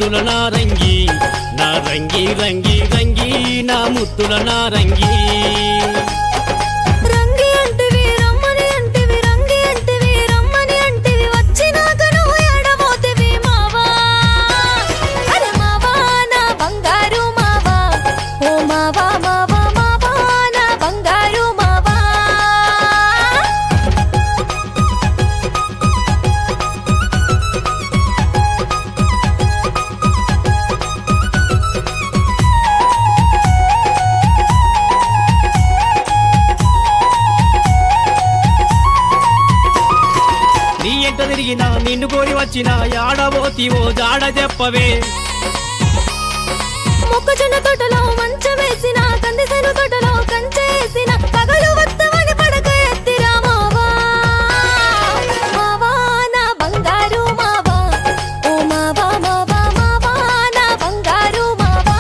ముత్తుల నారంగి నా రంగి రంగి రంగి నా ముత్తుల నారంగి రంగి అంటివి రమ్మని అంటివి రంగి అంటివి రమ్మని అంటివి వచ్చినాక నువ్వు ఎడబోతివి మావా అరే మావా నా బంగారు మావా ఓ మావా మావా మావా నా బంగారు మావా నీ ఎంట తిరిగినా నిన్ను కోరి వచ్చిన యాడబోతివో జాడ చెప్పవే మొక్కజొన్న తోటలో మంచం వేసిన కందిసేను తోటలో కంచె వేసిన పగలు వత్తమని పడక ఎత్తిరా మావా మావా నా బంగారు మావా ఓ మావా మావా మావా నా బంగారు మావా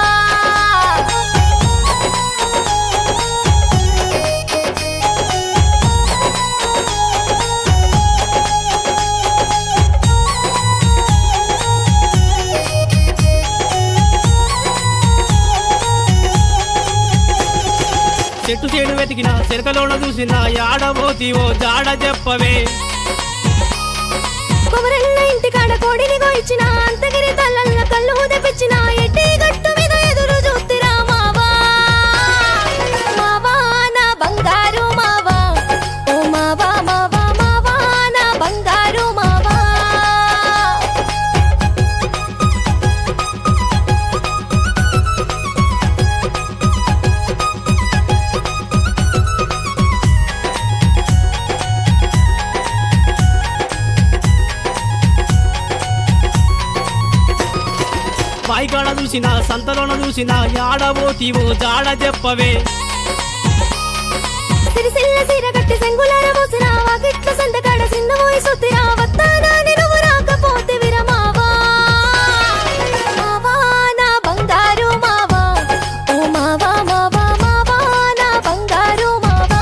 చెట్టు చేడు వెతికిన చెరకలోన చూసిన యాడబోతివో జాడ చెప్పవే కొమరల్ల ఇంటికాడ కోడిని కోయించిన అంతగిరి తల్లల్ల కళ్ళు తెప్పించిన ఎట్టి గట్టు మీద ఎదురు చూస్తురా మావా మావా నా బంగారు మావా ఓ మావా మావా మావా నా బంగారు మావా బాయికాడ చూసిన సంతలోన చూసిన యాడబోతివో జాడ చెప్పవే సిరిసిల్ల సీర కట్టి సెంగులార మోసిన వాకిట్ల సందకాడ చిన్న వయసుతిరా వత్తానాని నువ్వు రాకపోతే విరమావా మావా నా బంగారు మావా ఓ మావా మావా మావా నా బంగారు మావా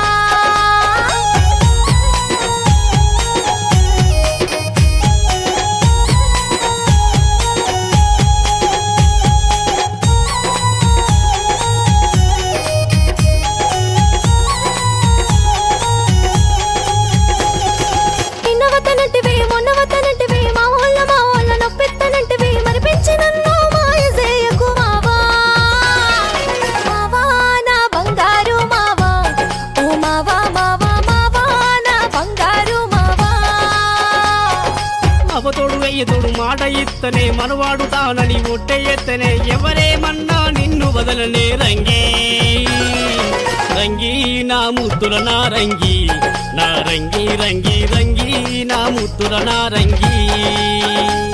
నిన్న వద్దనంటివి మొన్న వద్దనంటివి మా ఊళ్ళ మా ఊళ్ళ నొప్పెత్తనంటివి మరి పెంచి నన్ను మాయ చేయకు మావా మావా నా బంగారు మావా ఓ మావా మావా మావా నా బంగారు మావా అవతోడు వెయ్యతోడు మాట ఇత్తనే మనవాడు తానని ఒట్టె ఎత్తనే ఎవరేమన్నా నిన్ను వదలనే రంగి రంగి నా ముత్తుల నారంగి నా రంగి రంగి రంగి నా ముత్తుల నారంగి